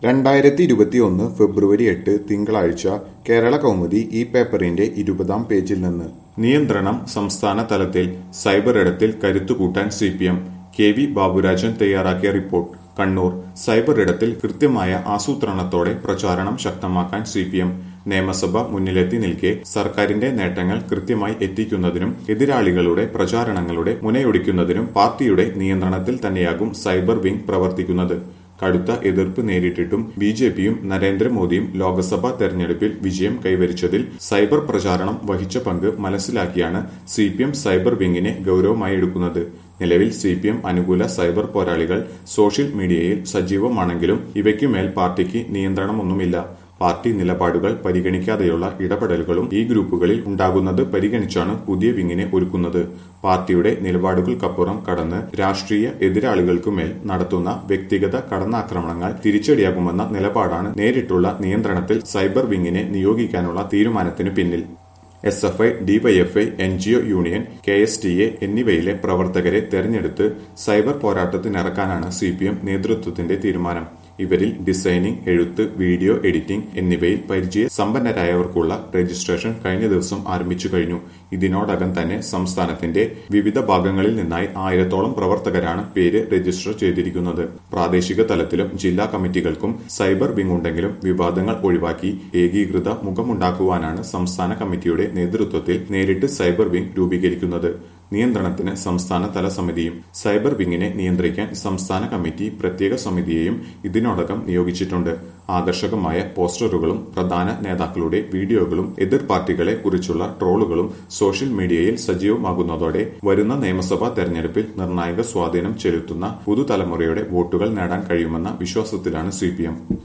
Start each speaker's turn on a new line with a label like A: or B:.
A: രണ്ടായിരത്തി ഇരുപത്തിയൊന്ന് ഫെബ്രുവരി എട്ട് തിങ്കളാഴ്ച കേരള കൗമുദി ഈ പേപ്പറിന്റെ ഇരുപതാം പേജിൽ നിന്ന് നിയന്ത്രണം സംസ്ഥാന തലത്തിൽ സൈബർ ഇടത്തിൽ കരുത്തുകൂട്ടാൻ C P M K V Baburajan തയ്യാറാക്കിയ റിപ്പോർട്ട് കണ്ണൂർ സൈബർ ഇടത്തിൽ കൃത്യമായ ആസൂത്രണത്തോടെ പ്രചാരണം ശക്തമാക്കാൻ സി പി എം നിയമസഭ മുന്നിലെത്തി നിൽക്കെ സർക്കാരിന്റെ നേട്ടങ്ങൾ കൃത്യമായി എത്തിക്കുന്നതിനും എതിരാളികളുടെ പ്രചാരണങ്ങളുടെ മുനയൊടിക്കുന്നതിനും പാർട്ടിയുടെ നിയന്ത്രണത്തിൽ തന്നെയാകും സൈബർ വിംഗ് പ്രവർത്തിക്കുന്നത് കടുത്ത എതിർപ്പ് നേരിട്ടിട്ടും ബി ജെ പിയും നരേന്ദ്രമോദിയും ലോക്സഭാ തെരഞ്ഞെടുപ്പിൽ വിജയം കൈവരിച്ചതിൽ സൈബർ പ്രചാരണം വഹിച്ച പങ്ക് മനസ്സിലാക്കിയാണ് സി പി എം സൈബർ വിങ്ങിനെ ഗൌരവമായി എടുക്കുന്നത് നിലവിൽ സി പി എം അനുകൂല സൈബർ പോരാളികൾ സോഷ്യൽ മീഡിയയിൽ സജീവമാണെങ്കിലും ഇവയ്ക്കുമേൽ പാർട്ടിക്ക് നിയന്ത്രണമൊന്നുമില്ല പാർട്ടി നിലപാടുകൾ പരിഗണിക്കാതെയുള്ള ഇടപെടലുകളും ഈ ഗ്രൂപ്പുകളിൽ ഉണ്ടാകുന്നത് പരിഗണിച്ചാണ് പുതിയ വിങ്ങിനെ ഒരുക്കുന്നത് പാർട്ടിയുടെ നിലപാടുകൾക്കപ്പുറം കടന്ന് രാഷ്ട്രീയ എതിരാളികൾക്കുമേൽ നടത്തുന്ന വ്യക്തിഗത കടന്നാക്രമണങ്ങൾ തിരിച്ചടിയാകുമെന്ന നിലപാടാണ് നേരിട്ടുള്ള നിയന്ത്രണത്തിൽ സൈബർ വിങ്ങിനെ നിയോഗിക്കാനുള്ള തീരുമാനത്തിനു പിന്നിൽ S F I DYFI N G O union K S T A എന്നിവയിലെ പ്രവർത്തകരെ തെരഞ്ഞെടുത്ത് സൈബർ പോരാട്ടത്തിനിറക്കാനാണ് സി പി എം നേതൃത്വത്തിന്റെ തീരുമാനം ഇവരിൽ ഡിസൈനിംഗ് എഴുത്ത് വീഡിയോ എഡിറ്റിംഗ് എന്നിവയിൽ പരിചയ സമ്പന്നരായവർക്കുള്ള രജിസ്ട്രേഷൻ കഴിഞ്ഞ ദിവസം ആരംഭിച്ചു കഴിഞ്ഞു ഇതിനോടകം തന്നെ സംസ്ഥാനത്തിന്റെ വിവിധ ഭാഗങ്ങളിൽ നിന്നായി ആയിരത്തോളം പ്രവർത്തകരാണ് പേര് രജിസ്റ്റർ ചെയ്തിരിക്കുന്നത് പ്രാദേശിക തലത്തിലും ജില്ലാ കമ്മിറ്റികൾക്കും സൈബർ വിംഗ് ഉണ്ടെങ്കിലും വിവാദങ്ങൾ ഒഴിവാക്കി ഏകീകൃത മുഖമുണ്ടാക്കുവാനാണ് സംസ്ഥാന കമ്മിറ്റിയുടെ നേതൃത്വത്തിൽ നേരിട്ട് സൈബർ വിംഗ് രൂപീകരിക്കുന്നത് നിയന്ത്രണത്തിന് സംസ്ഥാന തല സമിതിയും സൈബർ വിങ്ങിനെ നിയന്ത്രിക്കാൻ സംസ്ഥാന കമ്മിറ്റി പ്രത്യേക സമിതിയെയും ഇതിനോടകം നിയോഗിച്ചിട്ടുണ്ട് ആകർഷകമായ പോസ്റ്ററുകളും പ്രധാന നേതാക്കളുടെ വീഡിയോകളും എതിർ പാർട്ടികളെ കുറിച്ചുള്ള ട്രോളുകളും സോഷ്യൽ മീഡിയയിൽ സജീവമാകുന്നതോടെ വരുന്ന നിയമസഭാ തെരഞ്ഞെടുപ്പിൽ നിർണായക സ്വാധീനം ചെലുത്തുന്ന പുതുതലമുറയുടെ വോട്ടുകൾ നേടാൻ കഴിയുമെന്ന വിശ്വാസത്തിലാണ് സി